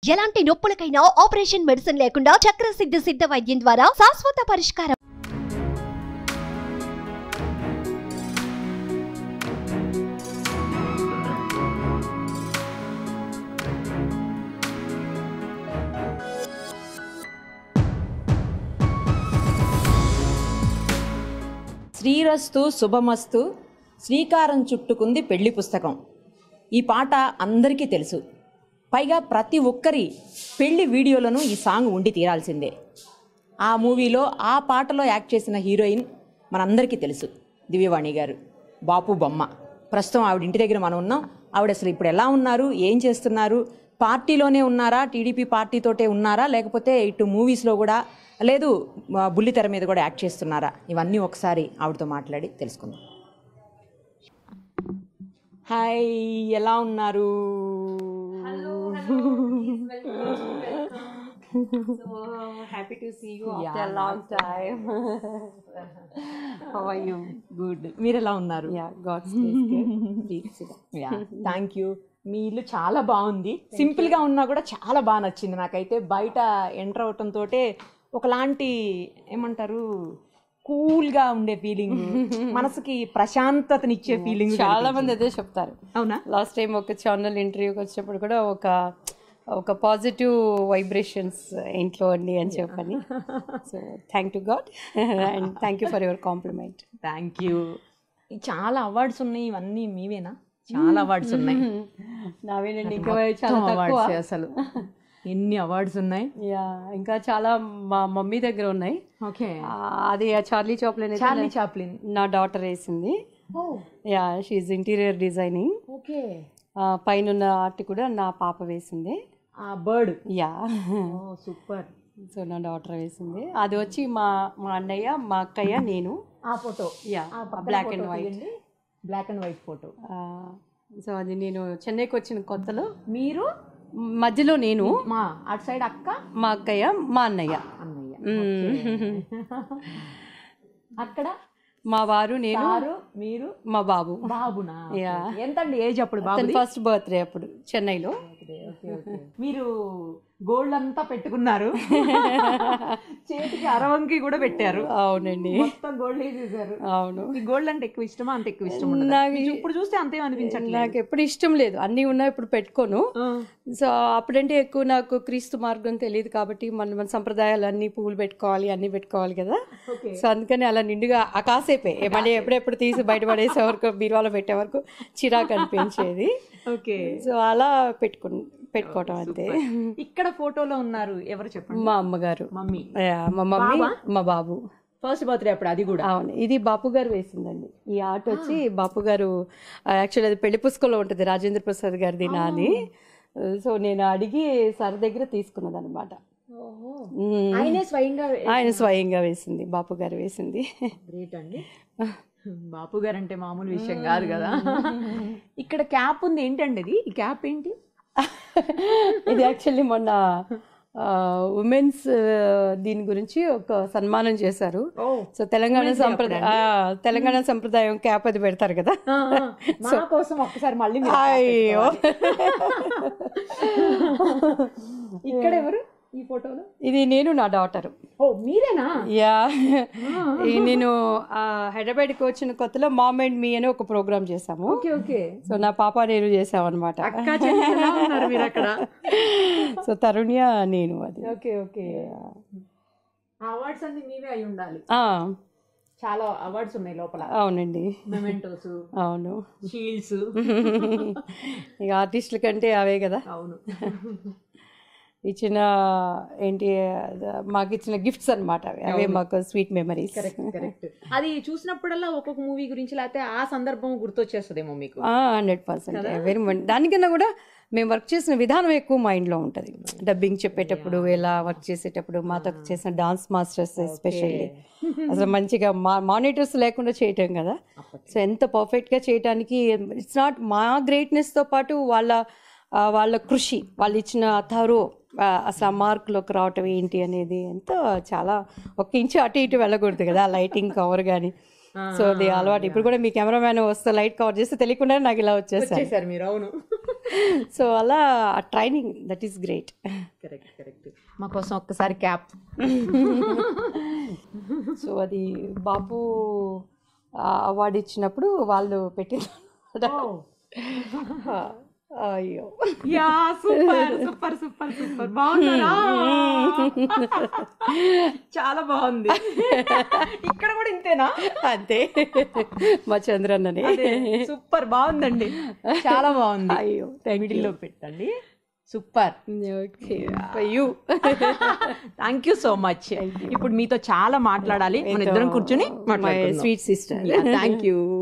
ఎలాంటి నొప్పులకైనా operation medicine లేకుండా చక్రసిద్ధ సిద్ధ వైద్యం ద్వారా శాశ్వత పరిష్కారం శ్రీరస్తు శుభమస్తు శ్రీకారం చుట్టుకుంది పెళ్లి పుస్తకం ఈ పాట అందరికీ తెలుసు పైగా ప్రతి ఒక్కరి పెళ్లి వీడియోలను ఈ సాంగ్ ఉండి తీరాల్సిందే ఆ మూవీలో ఆ పాటలో యాక్ట్ చేసిన హీరోయిన్ మనందరికీ తెలుసు దివ్యవాణి గారు బాపు బొమ్మ ప్రస్తుతం ఆవిడ ఇంటి దగ్గర మనం ఉన్నాం ఆవిడ అసలు ఇప్పుడు ఎలా ఉన్నారు ఏం చేస్తున్నారు పార్టీలోనే ఉన్నారా టీడీపీ పార్టీతోటే ఉన్నారా లేకపోతే ఇటు మూవీస్లో కూడా లేదు ఆ, బుల్లితెర మీద కూడా యాక్ట్ చేస్తున్నారా ఇవన్నీ ఒకసారి ఆవిడతో మాట్లాడి తెలుసుకుందాం హాయ్ ఎలా ఉన్నారు so happy to see you after a long time. How are you? Good మీరు ఎలా ఉన్నారు Yeah, God's grace. good. Please sit down. Thank you మీ ఇల్లు చాలా బాగుంది సింపుల్ గా ఉన్నా కూడా చాలా బాగా నచ్చింది నాకైతే బయట ఎంటర్ అవటం తోటే ఒకలాంటి ఏమంటారు కూల్ గా ఉండే ఫీలింగ్ మనసుకి ప్రశాంతతనిచ్చే ఫీలింగ్ చాలా మంది అదే చెప్తారు అవునా లాస్ట్ టైం ఒక ఛానల్ ఇంటర్వ్యూకి వచ్చినప్పుడు కూడా ఒక ఒక పాజిటివ్ వైబ్రేషన్స్ ఇంట్లో అండి అని చెప్పని so thank to god and thank you for your compliment thank you చాలా అవార్డ్స్ ఉన్నాయి ఇవన్నీ మీవేనా చాలా అవార్డ్స్ ఉన్నాయి నావేనండి ఇంకా చాలా తక్కువ అవార్డ్స్ అసలు ఎన్ని అవార్డ్స్ ఉన్నాయి యా ఇంకా చాలా మా మమ్మీ దగ్గర ఉన్నాయి ఓకే ఆ, అది ఆ చార్లీ చాప్లిన్ అయితే చార్లీ చాప్లిన్ నా డాటర్ వేసింది yeah she interior designing okay పైన ఆర్ట్ కూడా నా పాప వేసింది ఆ bird yeah oh super so నా డాటర్ వేసింది అది వచ్చి మా మా అన్నయ్య మా అక్కయ్య నేను ఆ photo yeah black and white black and white photo so అది నేను చెన్నైకి వచ్చిన కొత్తలో మీరు మధ్యలో నేను మా అటు సైడ్ అక్క మా అక్కయ్య మా అన్నయ్య అన్నయ్య మ్మ్. అక్కడ మా వారు నేను సారు మీరు మా బాబు బాబునా Yeah. ఎంతండి ఏజ్ అప్పుడు బాబు తన ఫస్ట్ బర్త్డే అప్పుడు చెన్నైలో మీరు గోల్డ్ అంతా పెట్టుకున్నారు చేతికి అరవంకి కూడా పెట్టారు అవునండి మొత్తం గోల్డ్ వేసేసారు అవును ఈ గోల్డ్ అంటే ఎక్కువ ఇష్టమా అంత ఎక్కువ ఇష్టం ఉండదా? నాకు మీకు ఇప్పుడు చూస్తే అంతేం అనిపించట్లేదు నాకు ఎప్పుడు ఇష్టం లేదు అన్నీ ఉన్నా ఇప్పుడు పెట్టుకోను సో అప్పుడంటే ఎక్కువ నాకు క్రీస్తు మార్గం తెలియదు కాబట్టి మన మన సంప్రదాయాలు అన్ని పువ్వులు పెట్టుకోవాలి అన్నీ పెట్టుకోవాలి కదా ఓకే సో అందుకని అలా నిండుగా ఆ కాసేపే ఏ మళ్ళీ ఎప్పుడెప్పుడు తీసి బయట పడేసే వరకు బీరువాలో పెట్టే వరకు చిరాకు అనిపించేది ఓకే సో అలా పెట్టుకు పెట్టుకోవటం అంతే ఇక్కడ ఫోటోలో ఉన్నారు ఎవరు చెప్పండి మా అమ్మగారు మమ్మీ యా, మా మమ్మీ మా బాబు ఫస్ట్ బర్త్డే అప్పుడు అది కూడా అవును ఇది బాపు గారు వేసిందండి ఈ ఆర్ట్ వచ్చి బాపు గారు యాక్చువల్లీ అది పెళ్లి పుస్తకంలో ఉంటుంది రాజేంద్ర ప్రసాద్ గారిది నా అని సో నేను అడిగి సార్ దగ్గర తీసుకున్నది అనమాట ఆయనే స్వయంగా ఆయన స్వయంగా వేసింది బాపు గారు వేసింది గ్రేట్ అండి బాపు గారు అంటే మామూలు విషయం కాదు కదా ఇక్కడ క్యాప్ ఉంది ఏంటండి ఇది ఈ క్యాప్ ఏంటి ఇది యాక్చువల్లీ మొన్న ఉమెన్స్ దీని గురించి ఒక సన్మానం చేశారు సో తెలంగాణ సంప్రదాయ తెలంగాణ సంప్రదాయం క్యాప్ అది పెడతారు కదా మా కోసం ఒక్కసారి మళ్ళీ మీరు అయ్యో ఇక్కడ ఎవరు ఈ ఫోటోలో ఇది నేను నా డాటరు ఓ మీరేనా యా ఈ నేను ఆ, హైదరాబాద్కి వచ్చిన కొత్తలో మామ్ అండ్ మీ అని ఒక ప్రోగ్రామ్ చేసాము ఓకే ఓకే సో నా పాప నేను చేసాం అనమాట అక్క చెల్లి ఎలా ఉన్నారు మీరు అక్కడ సో తరుణ్య నేను అది ఓకే ఓకే అవార్డ్స్ అన్ని మీవే అయి ఉండాలి ఆ, చాలా అవార్డ్స్ ఉన్నాయి లోపల అవునండి మెమెంటోస్ అవును షీల్డ్స్ ఇక ఆర్టిస్టుల కంటే అవే కదా అవును ఇచ్చిన ఏంటి అద- మాకు ఇచ్చిన గిఫ్ట్స్ అనమాట అవి అవే మాకు స్వీట్ మెమరీస్ కరెక్ట్ అది చూసినప్పుడల్లా ఒక్కొక్క మూవీ గురించి లేకపోతే ఆ సందర్భం గుర్తొచ్చేస్తుందేమో మీకు హండ్రెడ్ పర్సెంట్ వెరీ దానికన్నా కూడా మేము వర్క్ చేసిన విధానం ఎక్కువ మైండ్లో ఉంటుంది డబ్బింగ్ చెప్పేటప్పుడు ఎలా వర్క్ చేసేటప్పుడు మాతో చేసిన డాన్స్ మాస్టర్స్ ఎస్పెషల్లీ అసలు మంచిగా మా మానిటర్స్ లేకుండా చేయటం కదా సో ఎంత పర్ఫెక్ట్గా చేయటానికి ఇట్స్ నాట్ మా గ్రేట్నెస్తో పాటు వాళ్ళ ఆ, వాళ్ళ కృషి వాళ్ళు ఇచ్చిన థరో అసలు ఆ మార్కులోకి రావటం ఏంటి అనేది ఎంతో చాలా ఒక ఇంచు అటు ఇటు వెళ్ళకూడదు కదా లైటింగ్ కవర్ కానీ సో అది అలవాటు ఇప్పుడు కూడా మీ కెమెరామ్యాన్ వస్తే లైట్ కవర్ చేస్తే తెలియకుండా నాకు ఇలా వచ్చేసారు చేశారు మీరు అవును సో అలా training that is great correct correct మా కోసం ఒక్కసారి క్యాప్ సో అది బాపు అవార్డు ఇచ్చినప్పుడు వాళ్ళు పెట్టిన అయ్యో yeah super super super super బాగున్నారా చాలా బాగుంది ఇక్కడ కూడా ఇంతేనా అంతే మా చంద్రన్నని సూపర్ బాగుందండి చాలా బాగుంది అయ్యో మిడిల్లో పెట్టండి super okay you thank you so much ఇప్పుడు మీతో చాలా మాట్లాడాలి మన ఇద్దరం కూర్చొని my sweet sister thank you